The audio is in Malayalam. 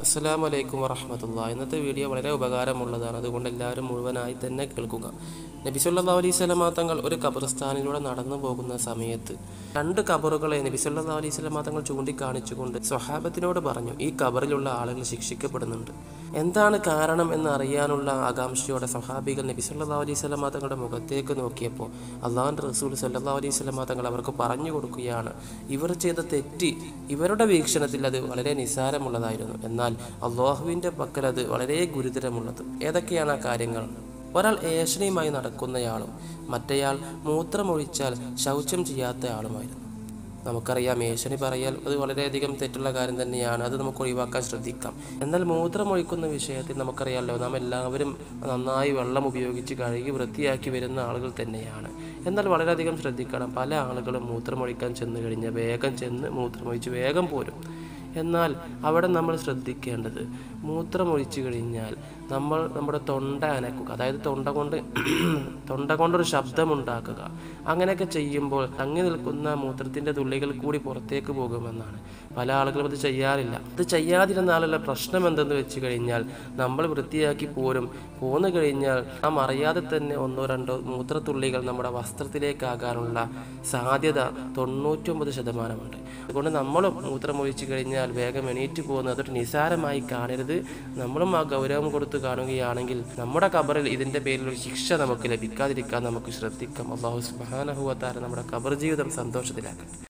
അസ്സലാമു അലൈക്കും വറഹമത്തുള്ള ഇന്നത്തെ വീഡിയോ വളരെ ഉപകാരമുള്ളതാണ് അതുകൊണ്ട് എല്ലാവരും മുഴുവനായി തന്നെ കേൾക്കുക നബി സല്ലല്ലാഹു അലൈഹി സ്വലമാ തങ്ങൾ ഒരു ഖബർസ്ഥാനിലൂടെ നടന്നു പോകുന്ന സമയത്ത് രണ്ട് ഖബറുകളെ നബി സല്ലല്ലാഹു അലൈഹി സ്വലമാ തങ്ങൾ ചൂണ്ടിക്കാണിച്ചുകൊണ്ട് സ്വഹാബത്തിനോട് പറഞ്ഞു ഈ ഖബറിലുള്ള ആളുകൾ ശിക്ഷിക്കപ്പെടുന്നുണ്ട് എന്താണ് കാരണം എന്ന് അറിയാനുള്ള ആകാംക്ഷയോടെ സഹാബികൾ നബി സല്ലല്ലാഹു അലൈഹി സ്വലമാ തങ്ങളുടെ മുഖത്തേക്ക് നോക്കിയപ്പോൾ അള്ളാഹുൻ്റെ റസൂൽ സല്ലല്ലാഹു അലൈഹി സ്വലമാ തങ്ങൾ അവർക്ക് പറഞ്ഞു കൊടുക്കുകയാണ് ഇവർ ചെയ്ത തെറ്റ് ഇവരുടെ വീക്ഷണത്തിൽ അത് വളരെ നിസ്സാരമുള്ളതായിരുന്നു എന്നാൽ അള്ളാഹുവിൻ്റെ പക്കൽ അത് വളരെ ഗുരുതരമുള്ളത് ഏതൊക്കെയാണ് ആ കാര്യങ്ങൾ ഒരാൾ ഏഷണിയുമായി നടക്കുന്നയാളും മറ്റേയാൾ മൂത്രമൊഴിച്ചാൽ ശൗചം ചെയ്യാത്ത ആളുമായിരുന്നു നമുക്കറിയാം ഏഷണി പറയാൽ അത് വളരെയധികം തെറ്റുള്ള കാര്യം തന്നെയാണ് അത് നമുക്ക് ഒഴിവാക്കാൻ ശ്രദ്ധിക്കാം എന്നാൽ മൂത്രമൊഴിക്കുന്ന വിഷയത്തിൽ നമുക്കറിയാമല്ലോ നാം എല്ലാവരും നന്നായി വെള്ളം ഉപയോഗിച്ച് കഴുകി വൃത്തിയാക്കി വരുന്ന ആളുകൾ തന്നെയാണ് എന്നാൽ വളരെയധികം ശ്രദ്ധിക്കണം പല ആളുകളും മൂത്രമൊഴിക്കാൻ ചെന്ന് കഴിഞ്ഞാൽ വേഗം ചെന്ന് മൂത്രമൊഴിച്ച് വേഗം പോരും എന്നാൽ അവിടെ നമ്മൾ ശ്രദ്ധിക്കേണ്ടത് മൂത്രമൊഴിച്ചു കഴിഞ്ഞാൽ നമ്മൾ നമ്മുടെ തൊണ്ട അനക്കുക അതായത് തൊണ്ട കൊണ്ട് തൊണ്ട കൊണ്ടൊരു ശബ്ദമുണ്ടാക്കുക അങ്ങനെയൊക്കെ ചെയ്യുമ്പോൾ തങ്ങി നിൽക്കുന്ന മൂത്രത്തിൻ്റെ തുള്ളികൾ കൂടി പുറത്തേക്ക് പോകുമെന്നാണ് പല ആളുകളും അത് ചെയ്യാറില്ല ഇത് ചെയ്യാതിരുന്നാലുള്ള പ്രശ്നം എന്തെന്ന് വെച്ച് കഴിഞ്ഞാൽ നമ്മൾ വൃത്തിയാക്കി പോരും പോന്നു കഴിഞ്ഞാൽ നാം അറിയാതെ തന്നെ ഒന്നോ രണ്ടോ മൂത്രത്തുള്ളികൾ നമ്മുടെ വസ്ത്രത്തിലേക്കാകാനുള്ള സാധ്യത തൊണ്ണൂറ്റൊമ്പത് ശതമാനമുണ്ട് അതുകൊണ്ട് നമ്മളും മൂത്രമൊഴിച്ചു കഴിഞ്ഞാൽ വേഗം എണീറ്റ് പോകുന്നത് അതൊരു നിസാരമായി കാണരുത് നമ്മളും ആ ഗൗരവം കൊടുത്ത് കാണുകയാണെങ്കിൽ നമ്മുടെ കബറിൽ ഇതിൻ്റെ പേരിൽ ഒരു ശിക്ഷ നമുക്ക് ലഭിക്കാതിരിക്കാൻ നമുക്ക് ശ്രദ്ധിക്കാം അള്ളാഹു സുബാനഹുവത്താര നമ്മുടെ കബർ ജീവിതം സന്തോഷത്തിലാക്കട്ടെ